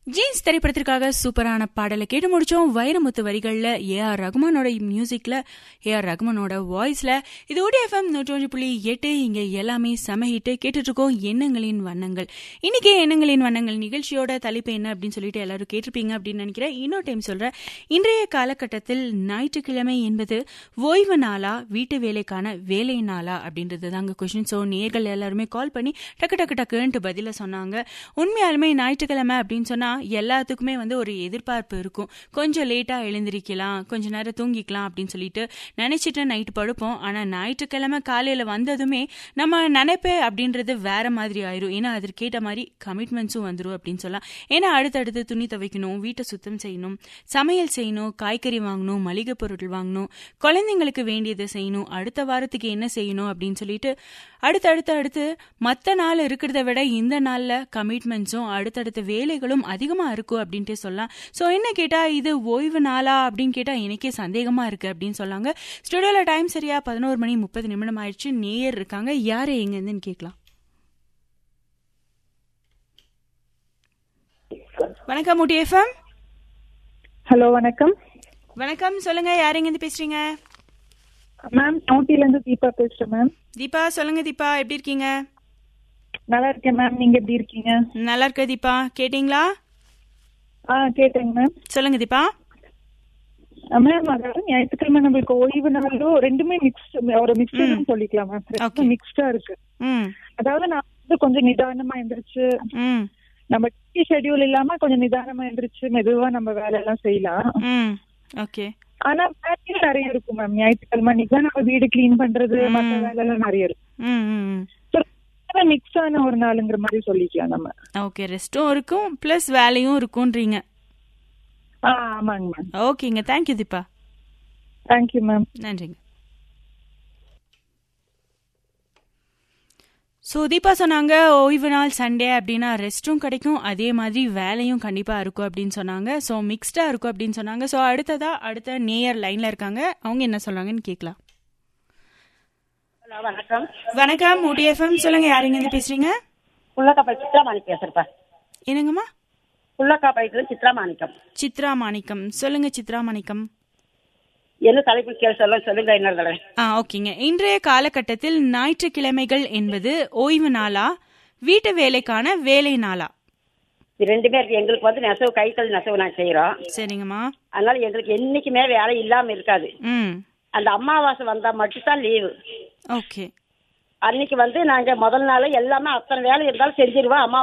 Jeans திரைப்படத்திற்காக சூப்பரான பாடலை கேட்டு முடிச்சோம் வைரமுத்து வரிகள்ல ஏ ஆர் ரகுமானோட மியூசிக்ல ஏ ஆர் ரகுமானோட வாய்ஸ்ல இது ஓடி எஃப்எம் நூற்றொன்று புள்ளி எட்டு இங்க எல்லாமே சமஹிட்டு கேட்டுட்டு இருக்கோம் எண்ணங்களின் வண்ணங்கள் இன்னைக்கு எண்ணங்களின் வண்ணங்கள் நிகழ்ச்சியோட தலைப்பு என்ன அப்படின்னு சொல்லிட்டு எல்லாரும் கேட்டிருப்பீங்க அப்படின்னு நினைக்கிறேன் இன்னொரு டைம் சொல்றேன் இன்றைய காலகட்டத்தில் ஞாயிற்றுக்கிழமை என்பது ஓய்வு நாளா வீட்டு வேலைக்கான வேலை நாளா அப்படின்றது தாங்க கொஸ்டின் ஸோ நேர்கள் எல்லாருமே கால் பண்ணி டக்கு டக்கு டக்குன்ட்டு பதில சொன்னாங்க உண்மையாலுமே ஞாயிற்றுக்கிழமை அப்படின்னு சொன்னா எல்லாத்துக்குமே வந்து ஒரு எதிர்பார்ப்பு இருக்கும் கொஞ்சம் லேட்டா எழுந்திருக்கலாம் கொஞ்ச நேரம் தூங்கிக்கலாம் அப்படின்னு சொல்லிட்டு நினைச்சிட்டு நைட்டு படுப்போம் ஆனா ஞாயிற்றுக்கிழமை காலையில வந்ததுமே நம்ம நினைப்பு அப்படின்றது வேற மாதிரி ஆயிரும் ஏன்னா அதற்கேற்ற மாதிரி கமிட்மெண்ட்ஸும் வந்துடும் அப்படின்னு சொல்லலாம் ஏன்னா அடுத்தடுத்து துணி துவைக்கணும் வீட்டை சுத்தம் செய்யணும் சமையல் செய்யணும் காய்கறி வாங்கணும் மளிகை பொருட்கள் வாங்கணும் குழந்தைங்களுக்கு வேண்டியதை செய்யணும் அடுத்த வாரத்துக்கு என்ன செய்யணும் அப்படின்னு சொல்லிட்டு அடுத்தடுத்து அடுத்து மற்ற நாள் இருக்கிறத விட இந்த நாள்ல கமிட்மெண்ட்ஸும் அடுத்தடுத்த வேலைகளும் அதிகமா இருக்கும் அப்படின்ட்டு சொல்லலாம் ஸோ என்ன கேட்டா இது ஓய்வு நாளா அப்படின்னு கேட்டா எனக்கே சந்தேகமா இருக்கு அப்படின்னு சொல்லாங்க ஸ்டுடியோல டைம் சரியா பதினோரு மணி முப்பது நிமிடம் ஆயிடுச்சு நேயர் இருக்காங்க யாரு எங்க இருந்துன்னு கேட்கலாம் வணக்கம் முட்டி எஃப்எம் ஹலோ வணக்கம் வணக்கம் சொல்லுங்க யார் எங்க இருந்து பேசுறீங்க மேம் நோட்டில இருந்து தீபா பேசுறேன் மேம் தீபா சொல்லுங்க தீபா எப்படி இருக்கீங்க நல்லா இருக்கேன் மேம் நீங்க எப்படி இருக்கீங்க நல்லா இருக்க தீபா கேட்டீங்களா ஆ கேட்டேங்க மேம் சொல்லுங்க தீபா மேம் அதாவது ஞாயிற்றுக்கிழமை நம்மளுக்கு ஓய்வு நாளும் ரெண்டுமே மிக்ஸ் ஒரு மிக்ஸ்டு சொல்லிக்கலாம் Okay. மேம் மிக்ஸ்டா இருக்கு ம் அதாவது நான் வந்து கொஞ்சம் நிதானமா எந்திரிச்சு ம் நம்ம ஷெட்யூல் இல்லாம கொஞ்சம் நிதானமா எந்திரிச்சு மெதுவா நம்ம வேலை எல்லாம் செய்யலாம் ம் ஓகே ஆனா வேலையும் நிறைய இருக்கும் மேம் ஞாயிற்றுக்கிழமை அன்னைக்கு தான் நம்ம வீடு கிளீன் பண்றது மத்த வேலை எல்லாம் நிறைய இருக்கும் ம் ம் மிக்ஸ் ஆன ஒரு நாளுங்கிற மாதிரி சொல்லிக்கலாம் நம்ம ஓகே ரெஸ்ட்டும் இருக்கும் ப்ளஸ் வேலையும் இருக்கும்ன்றீங்க ஆ ஆமாங்க மேம் ஓகேங்க தேங்க்யூ தீபா தேங்க்யூ மேம் நன்றிங்க ஸோ தீபா சொன்னாங்க ஓய்வு நாள் சண்டே அப்படின்னா ரெஸ்ட்டும் கிடைக்கும் அதே மாதிரி வேலையும் கண்டிப்பாக இருக்கும் அப்படின்னு சொன்னாங்க ஸோ மிக்ஸ்டாக இருக்கும் அப்படின்னு சொன்னாங்க ஸோ அடுத்ததா அடுத்த நேயர் லைனில் இருக்காங்க அவங்க என்ன சொல்றாங்கன்னு கேட்கலாம் ஹலோ வணக்கம் வணக்கம் ஊட்டி எஃப்எம் சொல்லுங்க யாருங்க இருந்து பேசுறீங்க புள்ளக்காப்பாய் சித்ரா மாணிக்கம் பேசுறப்பா என்னங்கம்மா புள்ளக்காப்பாயத்துல சித்ரா மாணிக்கம் சித்ரா மாணிக்கம் சொல்லுங்க சித்ரா மாணிக்கம் என்ன தலைப்பு கேள் சொல்ல சொல்லுங்க என்ன தடவை ஆ ஓகேங்க இன்றைய காலகட்டத்தில் ஞாயிற்றுக்கிழமைகள் என்பது ஓய்வு நாளா வீட்டு வேலைக்கான வேலை நாளா இது ரெண்டுமே இருக்கு எங்களுக்கு வந்து நெசவு கைத்தறி நெசவு நாங்கள் செய்யறோம் சரிங்கம்மா அதனால எங்களுக்கு என்னைக்குமே வேலை இல்லாம இருக்காது ம் அந்த அமாவாசை வந்தா மட்டும்தான் லீவு ஓகே அன்னைக்கு வந்து நாங்க முதல் நாள் எல்லாமே அத்தனை வேலை இருந்தாலும் செஞ்சிருவோம் அம்மா